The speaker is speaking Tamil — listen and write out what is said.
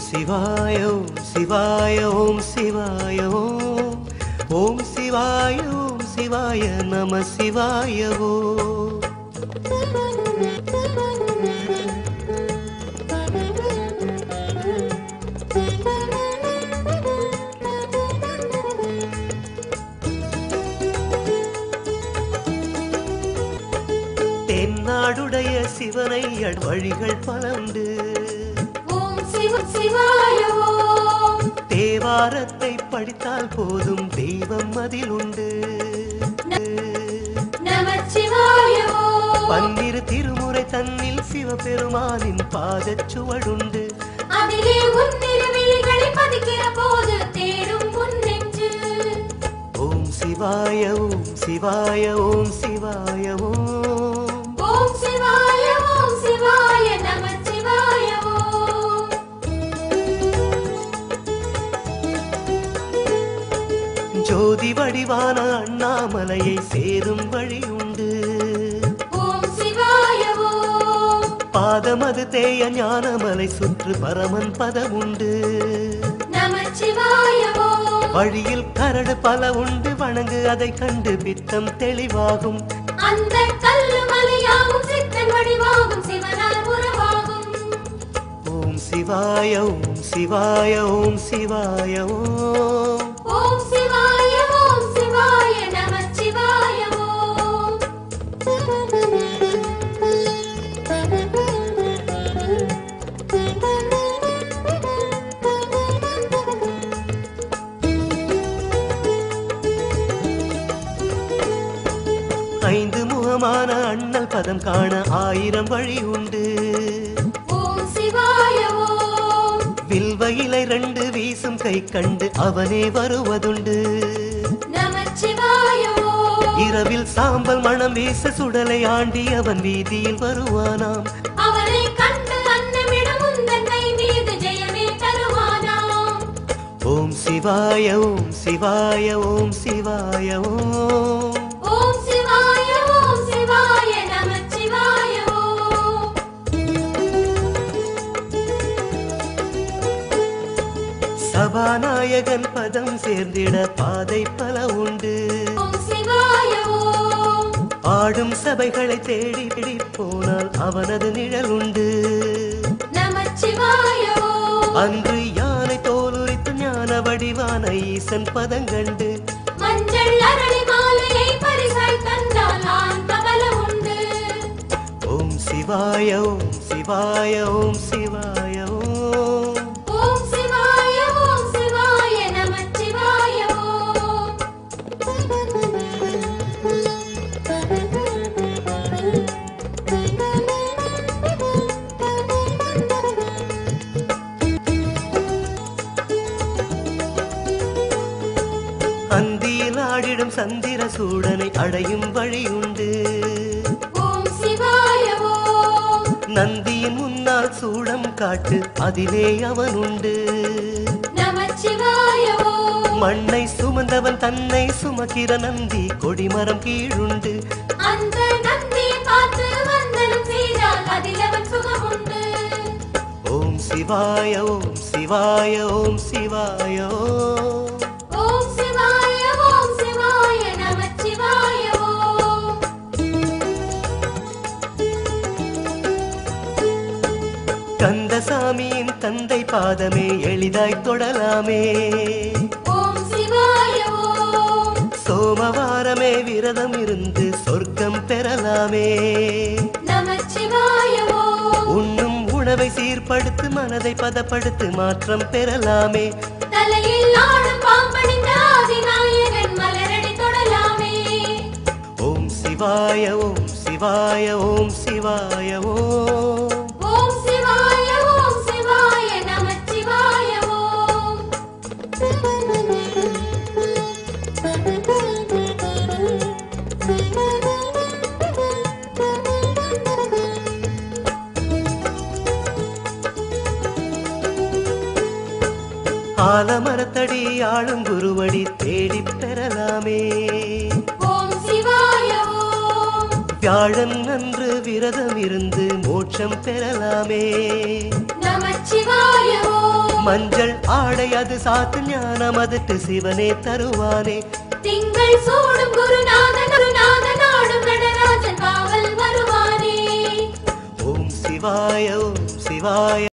சிவாய ஓம் சிவாய ஓம் சிவாய ஓம் ஓம் சிவாய ஓம் சிவாய நம சிவாய ஓம் தென்னாடுடைய சிவனை அழ் வழிகள் பலண்டு ஓம் சிவ சிவாய ஓம் தேவாரத்தை படித்தால் போதும் தெய்வம் அதில் உண்டு நமச்சிவாய ஓம் பன்னிரு திருமுறை தன்னில் சிவபெருமானின் பாதச் சுவடுண்டு அதிலே உன்னிரு விழிகளை பதிக்கிற போது தேடும் உன் நெஞ்சு ஓம் சிவாய ஓம் சிவாய ஓம் சிவாய ஓம் ஓம் சிவாய ஓம் சிவாய நமச்சிவாய ஓம் ஜோதி வடிவான அண்ணாமலையை சேரும் வழி உண்டு ஓம் சிவாய ஓம் பாதமது தேய ஞானமலை சுற்று பரமன் பதம் உண்டு நமச்சிவாய ஓம் வழியில் கரடு பல உண்டு வணங்கு அதை கண்டு பித்தம் தெளிவாகும் அந்த கல்லு மலையாகும் சித்தன் வடிவாகும் சிவனால் உருவாகும் ஓம் சிவாய ஓம் சிவாய ஓம் சிவாய ஓம் ஓம் சிவாய ஓம் சிவாய நமச்சிவாய ஓம் ஐந்து முகமான அண்ணல் பதம் காண ஆயிரம் வழி உண்டு ஓம் சிவாய ஓம் வில்வ இலை ரெண்டு வீசும் கை கண்டு அவனே வருவதுண்டு நமச்சிவாய ஓம் இரவில் சாம்பல் மணம் வீச சுடலை ஆண்டி அவன் வீதியில் வருவானாம் அவனை கண்டு அன்னமிடம் உந்தன்னை மீது ஜெயமே தருவானாம் ஓம் சிவாய ஓம் சிவாய ஓம் சிவாய ஓம் ஓம் சிவாய ஓம் சிவாய நமச்சிவாய ஓம் சபாநாயகன் பதம் சேர்ந்திட பாதை பல உண்டு ஓம் சிவாய ஓம் ஆடும் சபைகளை தேடி பிடி போனால் அவனது நிழல் உண்டு நமச்சிவாய ஓம் அன்று யானை தோலுரித்து ஞான வடிவான ஈசன் பதங்கண்டு மஞ்சள் அரளி மாலையை பரிசாய் தந்தால் ஆன்மபல உண்டு ஓம் சிவாய ஓம் சிவாய ஓம் சிவாய ஓம் ஓம் சிவாய ஓம் சிவாய நமச்சிவாய ஓம் அந்தியில் ஆடிடும் சந்திர சூடனை அடையும் வழி உண்டு ஓம் சிவாய ஓம் நந்தியின் முன்னால் சூடம் காட்டு அதிலே அவன் உண்டு நமச்சிவாய ஓம் மண்ணை சுமந்தவன் தன்னை சுமக்கிற நந்தி கொடிமரம் கீழுண்டு அந்த நந்தி பார்த்து வந்தனம் செய்தால் அதில் அவன் சுகமுண்டு ஓம் சிவாய ஓம் சிவாய ஓம் சிவாய ஓம் ஓம் சிவாய ஓம் சிவாய நமச்சிவாய ஓம் கந்தசாமியின் தந்தை பாதமே எளிதாய் தொடலாமே ஓம் சிவாய ஓம் சோமவாரமே விரதம் இருந்து சொர்க்கம் பெறலாமே நமச்சிவாய ஓம் உண்ணும் உணவை சீர்படுத்து மனதை பதப்படுத்து மாற்றம் பெறலாமே தலையில் ஆடும் பாம்பணிந்த ஆதிநாயகன் மலரடி தொடலாமே ஓம் சிவாய ஓம் சிவாய ஓம் சிவாய ஓம் ஓம் சிவாய ஓம் சிவாய நமச்சிவாய ஓம் ஆலமரத்தடி ஆளும் குருவடி தேடிப் பெறலாமே ஓம் சிவாய ஓம் வியாழன் அன்று விரதம் இருந்து மோட்சம் பெறலாமே நமச்சிவாய ஓம் மஞ்சள் ஆடை அது சாத்து ஞானம் அதற்கு சிவனே தருவானே திங்கள் சூடும் குருநாதன் குருநாதன் ஆடும் நடராஜன் காவல் வருவானே ஓம் சிவாய ஓம் சிவாய